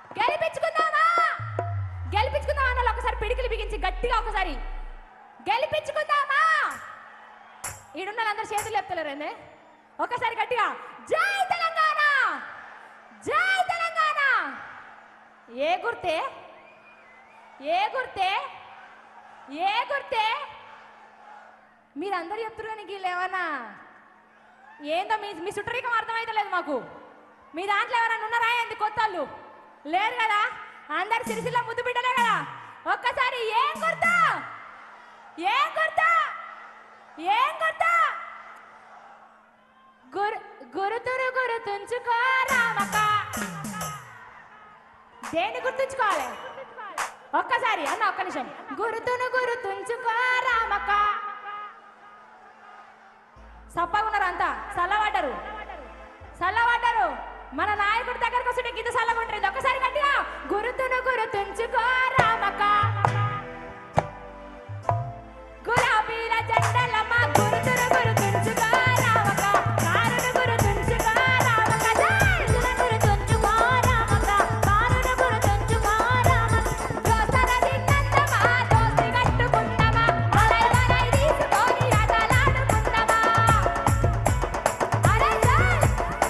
గెలిపించుకుందామా గెలిపించుకుందామా అన్న ఒకసారి పిడికిలు బిగించి గట్టిగా ఒకసారి గెలిపించుకుందామా ఈడున్న వాళ్ళందరూ చేతులు చెప్తలేరండి ఒకసారి గట్టిగా జై తెలంగాణ జై తెలంగాణ ఏ గుర్తే ఏ గుర్తే ఏ గుర్తే మీరందరూ చెప్తున్నారు నీకు వీళ్ళు ఏమన్నా ఏందో మీ మీ చుట్టరికం అర్థమైతలేదు మాకు మీ దాంట్లో ఎవరైనా ఉన్నారా ఏంది కొత్త వాళ్ళు లేరు కదా అందరు సిరిసిల్ల ముద్దు బిడ్డలే కదా ఒక్కసారి ఏం గుర్తు ఏం గుర్తు ఏం గుర్తు గురు గురుతురు గుర్తుంచుకో రామక దేన్ని గుర్తుంచుకోవాలి ఒక్కసారి అన్న ఒక్క నిమిషం గురుతును గురుతుంచుకో రామక సప్పగున్నారు అంతా చల్లబడ్డరు చల్లబడ్డరు మన నాయకుడి దగ్గరకు వస్తుంటే గిద్ద చల్లగుంటుంది ఒక్కసారి గట్టిగా గురుతును గురుతుంచుకో రామక గులాబీల జెండలమ్మ గురుతును గురుతుంచుకో రామక కారును గురుతుంచుకో రామక గురుతును గురుతుంచుకో రామక కారును గురుతుంచుకో రామక దోసర దిన్నందమా దోసి కట్టుకుందమా వలై వలై తీసుకొని ఆటలాడుకుందమా అరే చాల్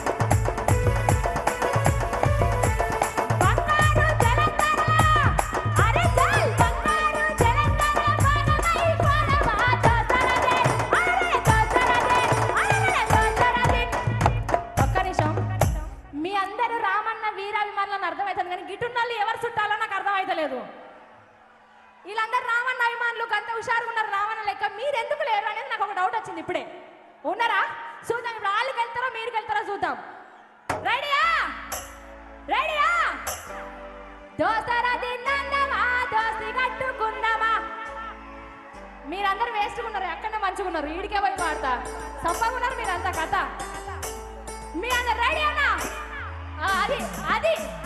బంగారు తెలంగాణ అరే చాల్ బంగారు తెలంగాణ మనమై కొనవా దోసరదే అరే దోసరదే అరే దోసరదే ఒక్క నిమిషం మీ అందరూ రామన్న వీరాభిమానులను అర్థమవుతుంది కానీ గిట్టున్నల్ని ఎవరు చుట్టాలో నాకు అర్థమవుతలేదు వీళ్ళందరూ రామన్న అభిమానులు గంత హుషారుగా ఉన్నారు రామన్న లెక్క మీరు ఎందుకు లేరు అనేది నాకు ఒక డౌట్ వచ్చింది ఇప్పుడే ఉన్నారా చూద్దాం ఇప్పుడు వాళ్ళకి వెళ్తారో మీరు వెళ్తారో చూద్దాం రెడీయా రెడీయా దోసరా తిన్నామా దోసి కట్టుకుందామా మీరందరూ వేసుకున్నారు ఎక్కడ మంచిగున్నారు ఈడికే పోయి వాడతా సప్పగున్నారు మీరంతా కథ మీ అందరు రెడీ అన్నా ఆ, అది అది